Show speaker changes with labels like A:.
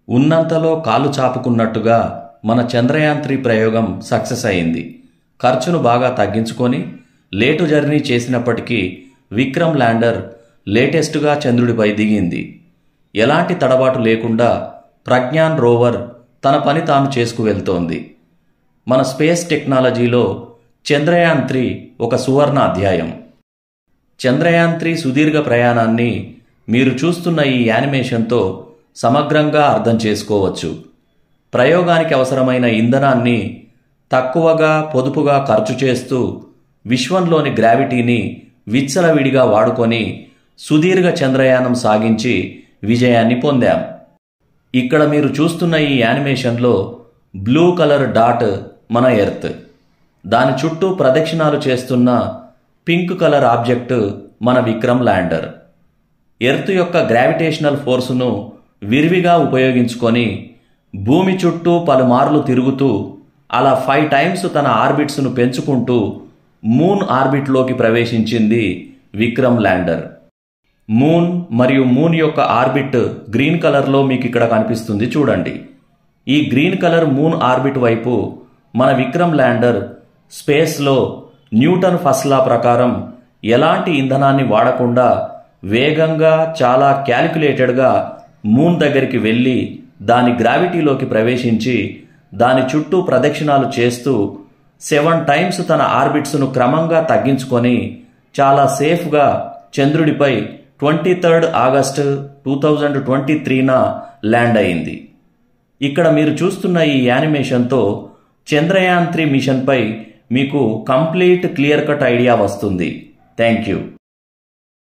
A: ఉన్నంతలో కాలు చాపుకున్నట్టుగా మన చంద్రయాన్ త్రీ ప్రయోగం సక్సెస్ అయింది ఖర్చును బాగా తగ్గించుకొని లేటు జర్నీ చేసినప్పటికీ విక్రమ్ ల్యాండర్ లేటెస్ట్గా చంద్రుడిపై దిగింది ఎలాంటి తడబాటు లేకుండా ప్రజ్ఞాన్ రోవర్ తన పని తాను చేసుకువెళ్తోంది మన స్పేస్ టెక్నాలజీలో చంద్రయాన్ త్రీ ఒక సువర్ణ అధ్యాయం చంద్రయాన్ త్రీ సుదీర్ఘ ప్రయాణాన్ని మీరు చూస్తున్న ఈ యానిమేషన్తో సమగ్రంగా అర్థం చేసుకోవచ్చు ప్రయోగానికి అవసరమైన ఇంధనాన్ని తక్కువగా పొదుపుగా ఖర్చు చేస్తూ విశ్వంలోని గ్రావిటీని విచ్చలవిడిగా వాడుకొని సుదీర్ఘ చంద్రయానం సాగించి విజయాన్ని పొందాం ఇక్కడ మీరు చూస్తున్న ఈ యానిమేషన్లో బ్లూ కలర్ డాట్ మన ఎర్త్ దాని చుట్టూ ప్రదక్షిణాలు చేస్తున్న పింక్ కలర్ ఆబ్జెక్ట్ మన విక్రమ్ ల్యాండర్ ఎర్త్ యొక్క గ్రావిటేషనల్ ఫోర్సును విరివిగా ఉపయోగించుకొని భూమి చుట్టూ పలుమార్లు తిరుగుతూ అలా ఫైవ్ టైమ్స్ తన ఆర్బిట్స్ను పెంచుకుంటూ మూన్ ఆర్బిట్లోకి ప్రవేశించింది విక్రమ్ ల్యాండర్ మూన్ మరియు మూన్ యొక్క ఆర్బిట్ గ్రీన్ కలర్లో మీకు ఇక్కడ కనిపిస్తుంది చూడండి ఈ గ్రీన్ కలర్ మూన్ ఆర్బిట్ వైపు మన విక్రమ్ ల్యాండర్ స్పేస్లో న్యూటన్ ఫస్ట్ లా ప్రకారం ఎలాంటి ఇంధనాన్ని వాడకుండా వేగంగా చాలా క్యాలిక్యులేటెడ్గా మూన్ దగ్గరికి వెళ్ళి దాని గ్రావిటీలోకి ప్రవేశించి దాని చుట్టూ ప్రదక్షిణాలు చేస్తూ సెవెన్ టైమ్స్ తన ఆర్బిట్స్ను క్రమంగా తగ్గించుకొని చాలా సేఫ్గా చంద్రుడిపై twenty third August two thousand twenty త్రీన ల్యాండ్ అయింది ఇక్కడ మీరు చూస్తున్న ఈ యానిమేషన్తో చంద్రయాన్ త్రీ మిషన్పై మీకు కంప్లీట్ క్లియర్ కట్ ఐడియా వస్తుంది థ్యాంక్ యూ